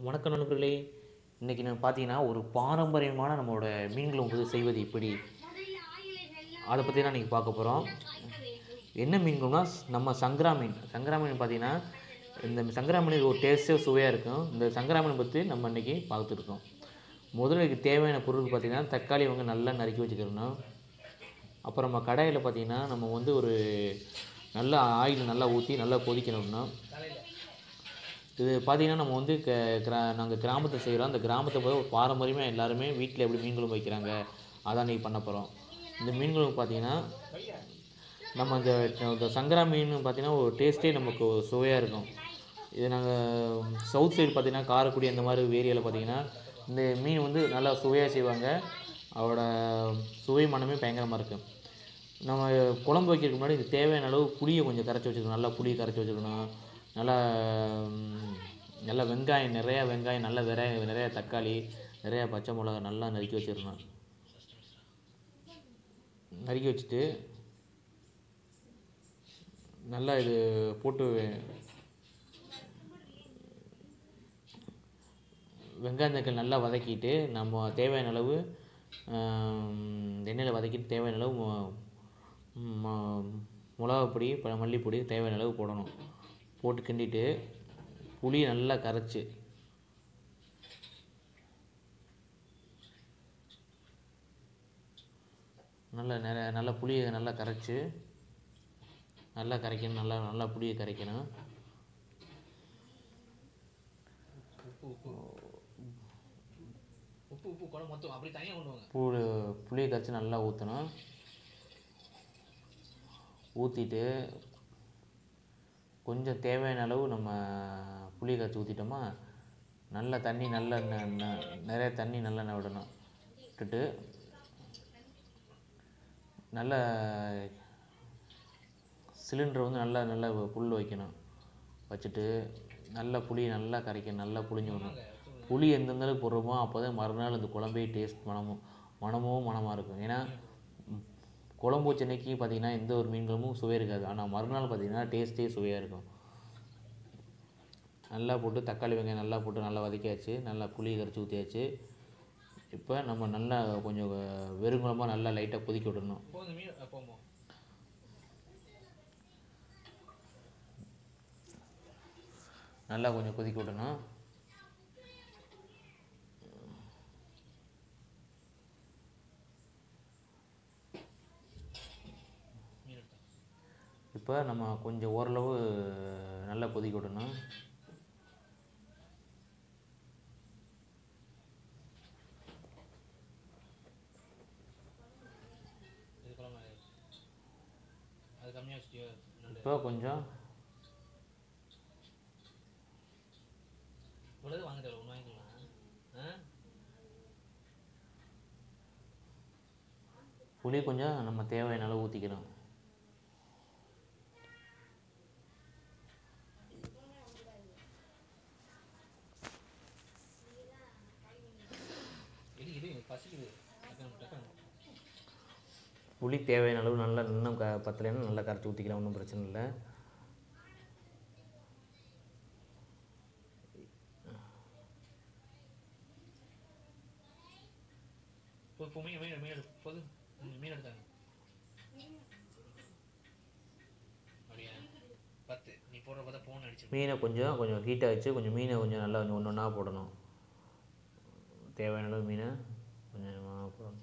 வணக்கம் நண்பர்களே இன்றைக்கி நான் பார்த்தீங்கன்னா ஒரு பாரம்பரியமான நம்மளோட மீன்களை வந்து செய்வது எப்படி அதை பற்றி தான் இன்றைக்கி பார்க்க போகிறோம் என்ன மீன்கள்னா நம்ம சங்கரா மீன் சங்கரா மீன் பார்த்தீங்கன்னா இந்த சங்கரா மீன் ஒரு டேஸ்ட்டே சுவையாக இருக்கும் இந்த சங்கரா மீன் பற்றி நம்ம இன்றைக்கி பார்த்துருக்கோம் முதல்ல இதுக்கு தேவையான பொருள் பார்த்திங்கன்னா தக்காளி வந்து நல்லா நறுக்கி வச்சுக்கிறணும் அப்புறம் நம்ம கடாயில் பார்த்தீங்கன்னா நம்ம வந்து ஒரு நல்லா ஆயில் நல்லா ஊற்றி நல்லா கொதிக்கணும்னா இது பார்த்தீங்கன்னா நம்ம வந்து க கிரா நாங்கள் கிராமத்தை செய்கிறோம் அந்த கிராமத்தை போய் ஒரு பாரம்பரியமாக எல்லாருமே வீட்டில் எப்படி மீன் குழம்பு வைக்கிறாங்க அதான் இன்றைக்கி பண்ண போகிறோம் இந்த மீன் குழம்பு பார்த்தீங்கன்னா நம்ம இந்த இந்த சங்கரா மீன் பார்த்தீங்கன்னா ஒரு டேஸ்ட்டே நமக்கு ஒரு சுவையாக இருக்கும் இது நாங்கள் சவுத் சைடு பார்த்தீங்கன்னா காரைக்குடி அந்த மாதிரி ஏரியாவில் பார்த்தீங்கன்னா இந்த மீன் வந்து நல்லா சுவையாக செய்வாங்க அதோட சுவை மனமே பயங்கரமாக இருக்கும் நம்ம குழம்பு வைக்கிறதுக்கு முன்னாடி இதுக்கு தேவையான அளவு புளியை கொஞ்சம் கரைச்சி வச்சுக்கணும் நல்லா புளியை கரைச்சி வச்சுக்கணும் நல்லா ம், நல்லா வெங்காயம் நிறையா வெங்காயம் நல்லா நிறைய நிறையா தக்காளி நிறையா பச்சை மிளகா நல்லா நறுக்கி வச்சிடணும் நறுக்கி வச்சுட்டு நல்லா இது போட்டு வெங்காயம் தக்காளி நல்லா வதக்கிட்டு நம்ம தேவையான அளவு ஆம், எண்ணெயில் வதக்கிட்டு தேவையான அளவு மொ- ம- மிளகாப்பொடி ப- மல்லிப்பொடி தேவையான அளவு போடணும் போட்டு கிண்டிட்டு புளியை நல்லா கரைச்சி நல்லா நிறைய நல்லா புளியை நல்லா கரைச்சி நல்லா கரைக்கணும் நல்லா நல்லா புளியை கரைக்கணும் உப்பு உப்பு உப்பு உப்பு குழம்பு மொத்தம் அப்படி தனியாக கொண்டு வாங்க பூ புளியை கரைச்சி நல்லா ஊற்றணும் ஊற்றிட்டு கொஞ்சம் தேவையான அளவு நம்ம புளியை கரைச்சி ஊற்றிட்டோமா நல்லா தண்ணி நல்லா ந- ந- நிறைய தண்ணி நல்லா ந- விடணும் விட்டுட்டு நல்லா சிலிண்டர் வந்து நல்லா நல்லா புல் வைக்கணும் வச்சுட்டு நல்லா புளியை நல்லா கரைக்கணும் நல்லா புளிஞ்சு விடணும் புளி எந்தெந்த அளவுக்கு போடுறோமோ அப்போ தான் மறுநாள் அந்த குழம்பே டேஸ்ட் மனமும் மனமும் மனமாக இருக்கும் ஏன்னா ம், குழம்பு வச்ச அன்னைக்கு பார்த்தீங்கன்னா எந்த ஒரு மீன் குழம்பும் சுவை இருக்காது ஆனால் மறுநாள் பார்த்தீங்கன்னா டேஸ்ட்டே சுவையாக இருக்கும் நல்லா போட்டு தக்காளி வெங்காயம் நல்லா போட்டு நல்லா வதக்கியாச்சு நல்லா புளி கரைச்சி ஊற்றியாச்சு இப்போ நம்ம நல்லா கொஞ்சம் வெறுங்குழம்பாக நல்லா லைட்டாக கொதிக்க விடணும் இப்போ இந்த மீன் அஹ், போமோ நல்லா கொஞ்சம் கொதிக்க விடணும் மீன் எடுத்தா இப்போ நம்ம கொஞ்சம் ஓரளவு நல்லா கொதிக்க விடணும் இது குழம்பு அது கம்மியாக வச்சுட்டியோ நண்டு இப்போ கொஞ்சம் இவ்வளவு வாங்க தேவை ஒன்று வாங்கிக்கலாம் ஆ புளி கொஞ்சம் நம்ம தேவையான அளவு ஊற்றிக்கணும் இது இது எனக்கு பசிக்குது டக்குனு டக்குனு புளி தேவையான அளவு நல்லா இன்னும் க பத்தலைன்னா நல்லா கரைச்சி ஊற்றிக்கலாம் ஒன்றும் பிரச்சனை இல்லை இப்போ இப்போ மீன் மீன் மீன் எடு போது ம், மீன் எடுத்தாங்க அப்படியா பத்து நீ போடுற பார்த்தா ஃபோன் அடிச்சு மீனை கொஞ்சம் கொஞ்சம் ஹீட்டாக வச்சு கொஞ்சம் மீனை கொஞ்சம் நல்லா கொஞ்சம் ஒன்று ஒன்றா போடணும் தேவையான அளவு மீனை கொஞ்சம் கொஞ்சமாக போடணும்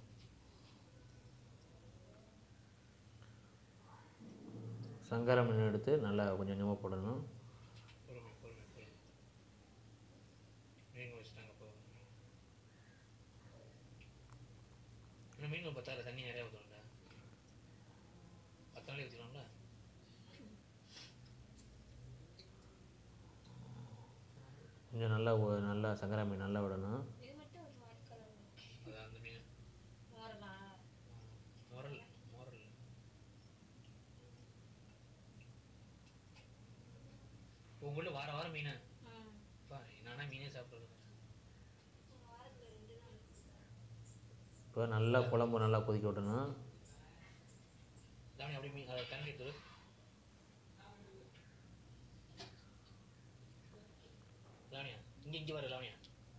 சங்கர மீன் எடுத்து நல்லா கொஞ்சம் கொஞ்சமாக போடணும் பொறுமை பொறுமை பொறுமை மீன் வச்சுட்டாங்க இப்போ இன்னும் மீன் பத்தாயிரம் தண்ணி நிறையா ஊற்றணும்ல பத்து நாளைக்கு ஊற்றிக்கலாம்ல கொஞ்சம் நல்லா ஒ- நல்லா சங்கரா மீன் நல்லா விடணும் அதான் அந்த மீன் மொரல் மொரல் உங்கள்ட்ட வார வாரம் மீனா அப்பா நானா மீனே சாப்பிட்றது இப்போ நல்லா குழம்பு நல்லா கொதிக்க விடணும் தானே அப்படியே மீன் அதை தண்ணி எடுத்துரு தானியா இங்கே இங்கே வர ராமையா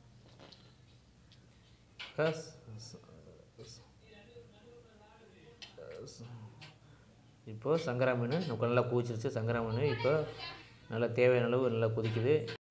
ப்ளஸ் இப்போ சங்கரா மீன் நமக்கு நல்லா கொதிச்சிருச்சு சங்கரா மீன் இப்போ நல்லா தேவையான அளவு நல்லா கொதிக்குது